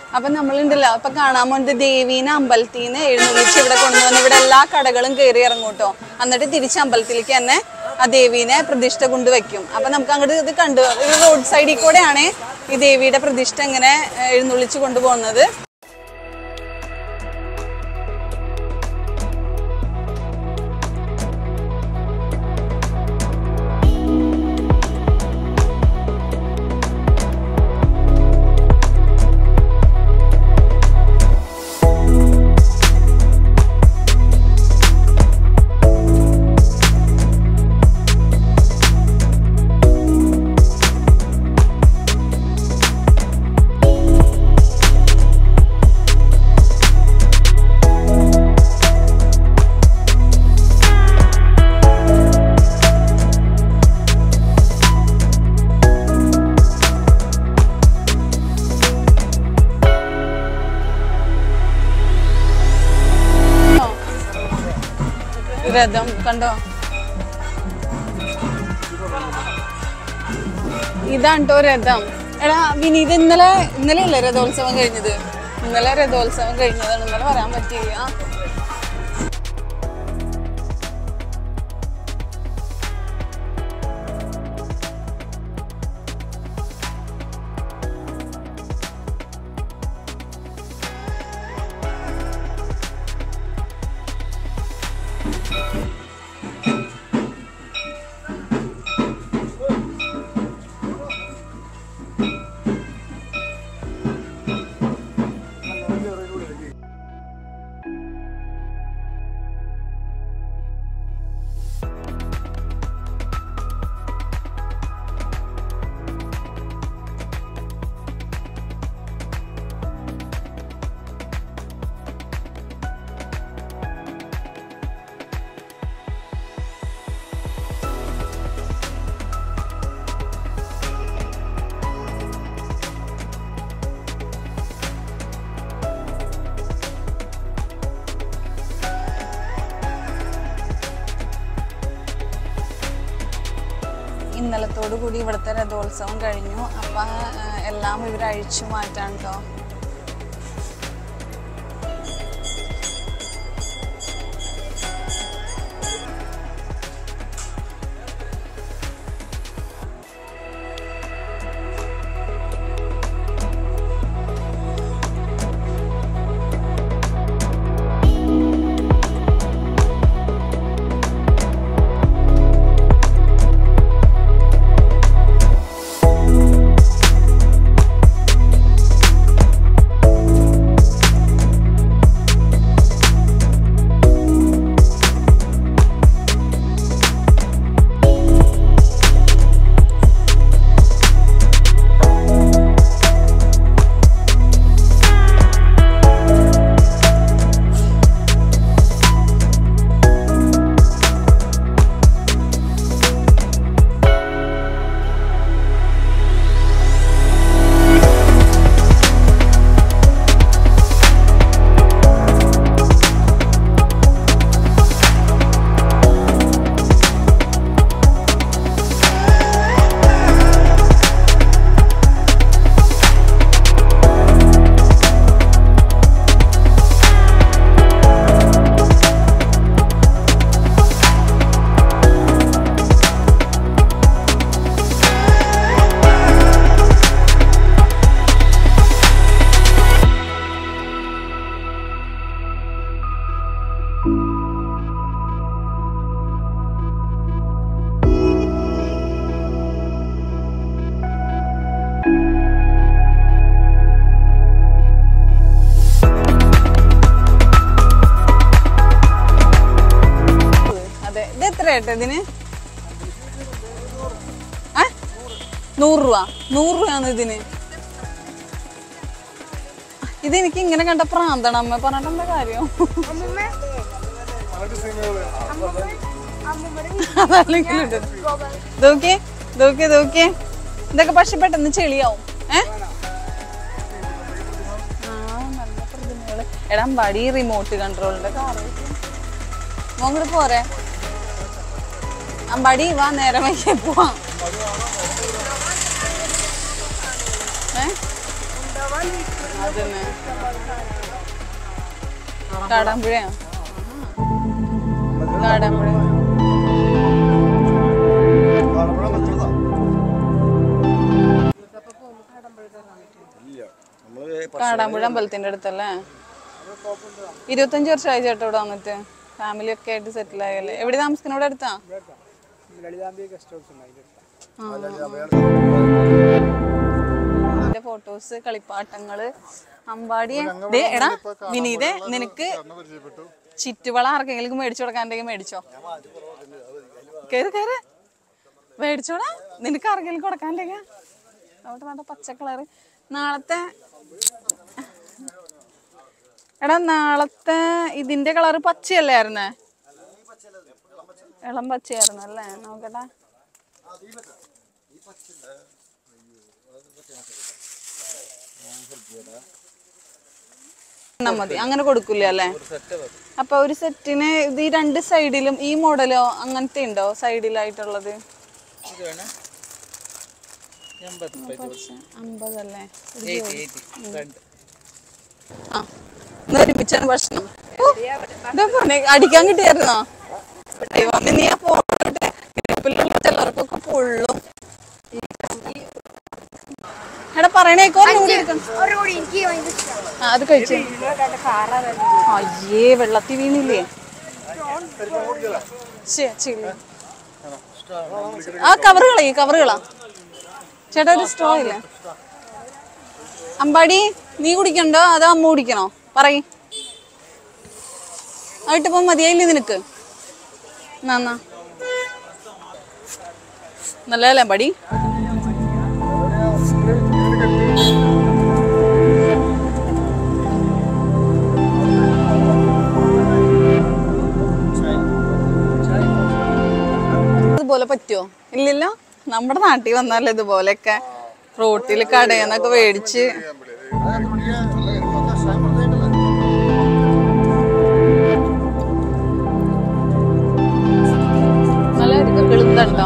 അപ്പൊ നമ്മളുണ്ടല്ലോ ഇപ്പൊ കാണാൻ പോകുന്നത് ദേവീനെ അമ്പലത്തിൽ നിന്ന് എഴുന്നള്ളിച്ച് ഇവിടെ കൊണ്ടുവന്ന് ഇവിടെ എല്ലാ കടകളും കയറി ഇറങ്ങും കേട്ടോ എന്നിട്ട് തിരിച്ച് അമ്പലത്തിലേക്ക് തന്നെ ആ ദേവീനെ പ്രതിഷ്ഠ കൊണ്ട് വെക്കും അപ്പൊ നമുക്ക് അങ്ങോട്ട് ഇത് കണ്ടു ഒരു റോഡ് സൈഡിൽ കൂടെയാണ് ഈ ദേവിയുടെ പ്രതിഷ്ഠ ഇങ്ങനെ ഏഹ്, എഴുന്നള്ളിച്ച് കൊണ്ടുപോകുന്നത് രഥം കണ്ടോ ഇതാണ് കേട്ടോ രഥം എടാ വിനീത് ഇന്നലെ ഇന്നലെ അല്ലേ രഥോത്സവം കഴിഞ്ഞത് ഇന്നലെ രഥോത്സവം കഴിഞ്ഞതാണ് ഇന്നലെ വരാൻ പറ്റിയില്ല ഇന്നലത്തോടു കൂടി ഇവിടുത്തെ രഥോത്സവം കഴിഞ്ഞു അപ്പൊ ആ, എല്ലാം ഇവർ അഴിച്ചു മാറ്റാൻ കേട്ടോ അതെ ഇത് എത്ര ഏട്ടാ ഇതിന് ഏ? നൂറ് രൂപ നൂറ് രൂപയാണ് ഇതിന് ഇതെനിക്ക് ഇങ്ങനെ കണ്ട പ്രാന്താണ് അമ്മ പറഞ്ഞിട്ട് എന്താ കാര്യം അതല്ലെങ്കിലും ഇത്. ഇതൊക്കെ ഇതൊക്കെ ഇതൊക്കെ ഇതൊക്കെ പക്ഷെ പെട്ടെന്ന് ചെളിയാവും ഏ ആ നല്ല പ്രതിമകള് എടാ ബടി റിമോട്ട് കൺട്രോളിന്റെ കാറ് അങ്ങോട്ട് പോരെ അമ്പാടി വാ നേരം വൈകി പോവാം ഏ അതന്നെ കാടാമ്പുഴയാ കാടാമ്പുഴ ഇല്ല നമ്മള് കാടാമ്പുഴ അമ്പലത്തിന്റെ അടുത്തല്ലേ ഇരുപത്തഞ്ച് വർഷമായി ചേട്ടാ ഇവിടെ വന്നിട്ട് ഫാമിലി ഒക്കെ ആയിട്ട് സെറ്റിൽ ആയല്ലേ എവിടെ താമസിക്കുന്ന ഇവിടെ അടുത്താ ഇതിന്റെ ഫോട്ടോസ് കളിപ്പാട്ടങ്ങള് അമ്പാടിയെ ദേ എടാ വിനീതേ നിനക്ക് ചുറ്റുവള ആർക്കെങ്കിലും മേടിച്ചു കൊടുക്കാണ്ടെങ്കിൽ മേടിച്ചോ കേറ് കേറ് മേടിച്ചോടാ നിനക്ക് ആർക്കെങ്കിലും കൊടുക്കാണ്ടെങ്കിൽ അവിടെ നല്ല പച്ച കളറ് നാളത്തെ എടാ നാളത്തെ ഇതിന്റെ കളറ് പച്ചയല്ലായിരുന്നേ ഇളം പച്ചയായിരുന്നു അല്ലേ നോക്കട്ടെ എണ്ണം മതി അങ്ങനെ കൊടുക്കില്ല അല്ലേ അപ്പൊ ഒരു സെറ്റിന് ഇത് ഈ രണ്ട് സൈഡിലും ഈ മോഡലോ അങ്ങനത്തെ ഉണ്ടോ സൈഡിലായിട്ടുള്ളത് ഇത് വേണം എൺപത് രൂപ പച്ച അമ്പതല്ലേ രണ്ട് ആ എന്നാ ഒരുമിച്ചാണ് ഭക്ഷണം ഓ, ഇതാ പറഞ്ഞേ, അടിക്കാൻ കിട്ടിയായിരുന്നോ ദൈവമേ, നീ ആ പോട്ടെ ഗ്രൂപ്പിലുള്ള ചിലർക്കൊക്കെ പൊള്ളും എടാ പറയണേക്കോ ഒന്നും കൂടി എടുക്കണം. ആ, അത് കഴിച്ചു അയ്യേ വെള്ളത്തിൽ വീണില്ലേ ശ്ശേ, ചില്ലി. ആ കവറ് കളയി കവറ് കളാ ചേട്ടാ ഒരു സ്ട്രോ ഇല്ലേ അമ്പാടി നീ കുടിക്കണ്ടോ അതോ അമ്മ കുടിക്കണോ പറയ് ആയിട്ടിപ്പം മതിയായില്ലേ നിനക്ക് നന്നാ നല്ലതല്ലേ അമ്പാടി ഇതുപോലെ പറ്റുമോ ഇല്ലല്ലോ നമ്മുടെ നാട്ടിൽ വന്നാലേ ഇതുപോലെയൊക്കെ റോട്ടിൽ കടയിൽ നിന്നൊക്കെ മേടിച്ച് നല്ല കിളുന്തണ്ടോ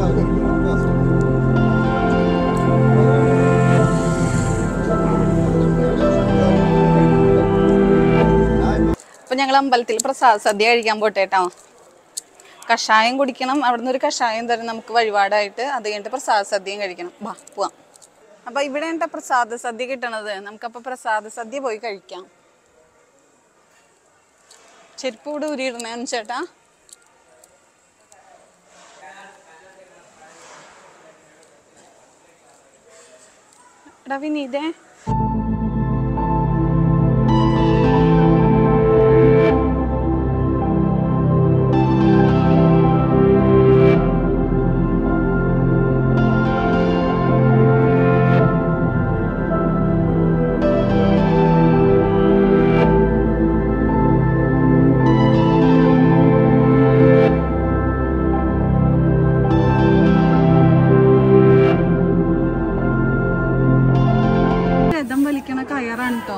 അപ്പൊ ഞങ്ങൾ അമ്പലത്തിൽ പ്രസാദ സദ്യ കഴിക്കാൻ പോട്ടെ കേട്ടോ കഷായം കുടിക്കണം അവിടുന്ന് ഒരു കഷായം തരും നമുക്ക് വഴിപാടായിട്ട് അത് കഴിഞ്ഞിട്ട് പ്രസാദ സദ്യയും കഴിക്കണം വാ പോവാം അപ്പൊ ഇവിടെ എന്താ പ്രസാദ സദ്യ കിട്ടണത് നമുക്കപ്പൊ പ്രസാദ സദ്യ പോയി കഴിക്കാം ചെരുപ്പ് കൂടെ ഊരിയിടണേ ചേട്ടാ എടാ വിനീതേ രഥം വലിക്കണ കയറാണ് കേട്ടോ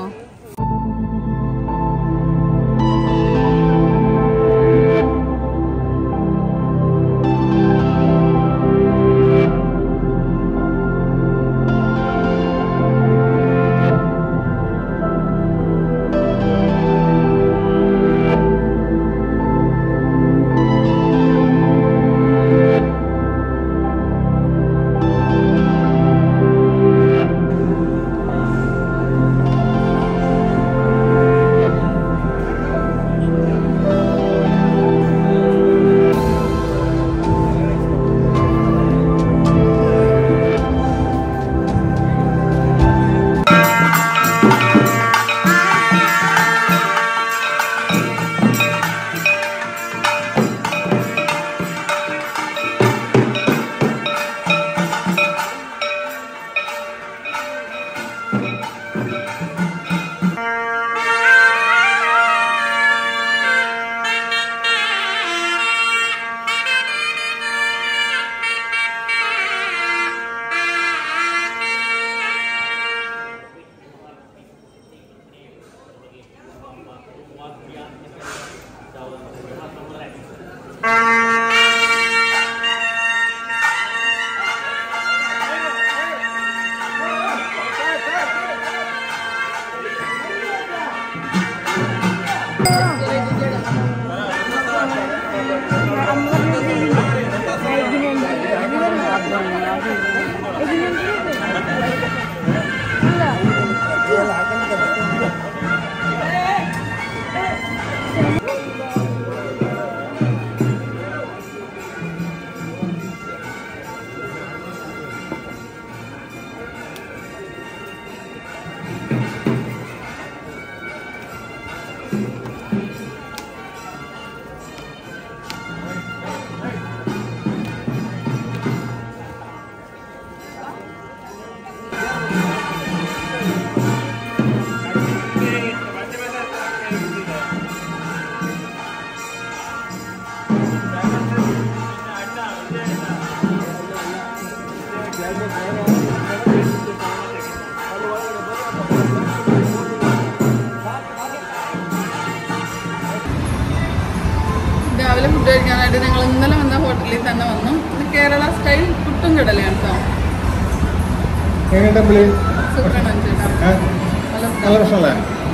രാവിലെ ഫുഡ് കഴിക്കാനായിട്ട് ഞങ്ങൾ ഇന്നലെ വന്ന ഹോട്ടലിൽ തന്നെ വന്നു ഇത് കേരള സ്റ്റൈൽ പുട്ടും കടലയാണ് കേട്ടോ എങ്ങനെ ടെമ്പിള് സൂപ്പറാണ് ചേട്ടാ നല്ല നല്ല പ്രശ്നമല്ലേ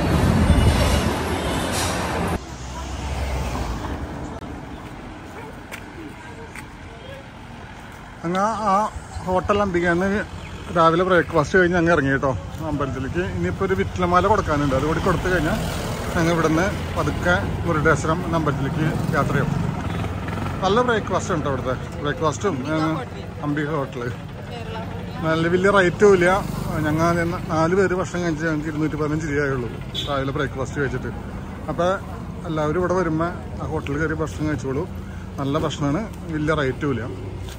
അങ്ങ് ആ ഹോട്ടൽ അന്തിക്കാന്ന് രാവിലെ ബ്രേക്ക്ഫാസ്റ്റ് കഴിഞ്ഞ് അങ്ങ് ഇറങ്ങി കേട്ടോ അമ്പലത്തിലേക്ക് ഇനിയിപ്പോൾ ഒരു വിറ്റിലമാല കൊടുക്കാനുണ്ട് അതുകൂടി കൊടുത്തു കഴിഞ്ഞാൽ ഞങ്ങൾ ഇവിടുന്ന് പതുക്കെ മുരുടേശ്വരം എന്ന അമ്പലത്തിലേക്ക് യാത്ര ചെയ്യും നല്ല ബ്രേക്ക്ഫാസ്റ്റ് ഉണ്ട് അവിടുത്തെ ബ്രേക്ക്ഫാസ്റ്റും അംബിക ഹോട്ടല് നല്ല വലിയ റേറ്റും ഇല്ല ഞങ്ങൾ നാല് പേര് ഭക്ഷണം കഴിച്ച് ഞങ്ങൾക്ക് ഇരുന്നൂറ്റി പതിനഞ്ച് രൂപയുള്ളൂ രാവിലെ ബ്രേക്ക്ഫാസ്റ്റ് കഴിച്ചിട്ട് അപ്പോൾ എല്ലാവരും ഇവിടെ വരുമ്പോൾ ആ ഹോട്ടലിൽ കയറി ഭക്ഷണം കഴിച്ചോളൂ നല്ല ഭക്ഷണമാണ് വലിയ റേറ്റും ഇല്ല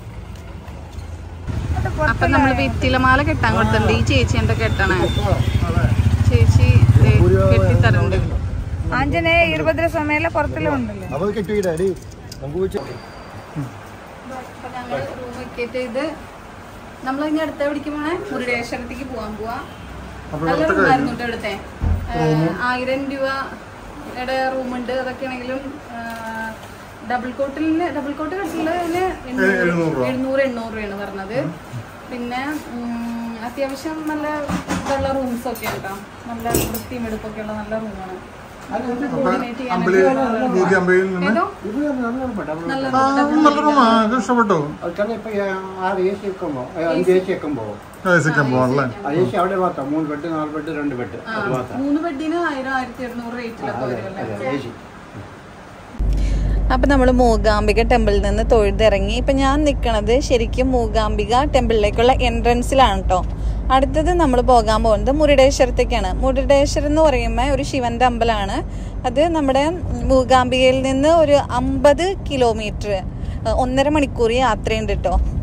അപ്പൊ നമ്മൾ വെറ്റിലമാല കെട്ടാൻ കൊടുത്തിട്ടുണ്ട് ഈ ചേച്ചി എന്റെ കെട്ടണേ ചേച്ചി ദേ കെട്ടിത്തരുന്നുണ്ട് ആഞ്ജനേയ ഇരുപതിര സമയല്ല പുറത്തെല്ലാം ഉണ്ടല്ലോ അപ്പോൾ കെട്ടിയിടാടി നമുക്ക് വെച്ച് അപ്പൊ ഞങ്ങൾ റൂം വെക്കേറ്റ് ചെയ്ത് നമ്മൾ ഇനി അടുത്ത എവിടേക്ക് പോണേ മുരുടേശ്വരത്തേക്ക് പോവാൻ പോവാ അപ്പോൾ നല്ല ഇവിടുത്തെ റൂമായിരുന്നു കേട്ടോ ഇവിടുത്തെ ഏഹ്, ആയിരം രൂപയുടെ റൂമുണ്ട് അതൊക്കെ ആണെങ്കിലും ഡബിൾ കോട്ടിന് ഡബിൾ കോട്ട് കെട്ടില് എഴുന്നൂറ് രൂപ. എഴുന്നൂറ് എണ്ണൂറ് രൂപയാണ് പറഞ്ഞത് പിന്നെ ഉം, അത്യാവശ്യം നല്ല ഇതുള്ള റൂംസ് ഒക്കെ കേട്ടോ നല്ല വൃത്തിയും എടുപ്പൊക്കെ ഉള്ള നല്ല റൂമാണ് കോർഡിനേറ്റ് അമ്പലി ഭൂതി അമ്പയിൽ നിന്ന് ഏതോ നല്ല ആ, നല്ല റൂമാണ് ഇത് ഇഷ്ടപ്പെട്ടു ಅದಕ್ಕೆ ಇಪ್ಪ ಆರು ಎ ಸಿ ಎಕ್ಕೊಂಬೋ ಐದು ಎ ಸಿ ಎಕ್ಕೊಂಬೋ കഴിക്കാൻ പോകാനല്ലേ ಆ ಎ ಸಿ ಅವಡೆ ಮಾತ್ರ ಮೂರು ಬೆಡ್ ನಾಲ್ಕು ಬೆಡ್ രണ്ട് ಬೆಡ್ ಅದು ಮಾತ್ರ മൂന്ന് ബെഡിന് ആയിരം ആയിരത്തി എഴുന്നൂറ് റേറ്റിലൊക്കെ വരും അല്ലേ ಎ ಸಿ അപ്പം നമ്മൾ മൂകാംബിക ടെമ്പിളിൽ നിന്ന് തൊഴുതിറങ്ങി ഇപ്പം ഞാൻ നിൽക്കുന്നത് ശരിക്കും മൂകാംബിക ടെമ്പിളിലേക്കുള്ള എൻട്രൻസിലാണ് കേട്ടോ അടുത്തത് നമ്മൾ പോകാൻ പോകുന്നത് മുരുടേശ്വരത്തേക്കാണ് മുരുടേശ്വരം എന്ന് പറയുമ്പോൾ ഒരു ശിവന്റെ അമ്പലമാണ് അത് നമ്മുടെ മൂകാംബികയിൽ നിന്ന് ഒരു അമ്പത് കിലോമീറ്റർ ഒന്നര മണിക്കൂർ യാത്രയുണ്ട് കേട്ടോ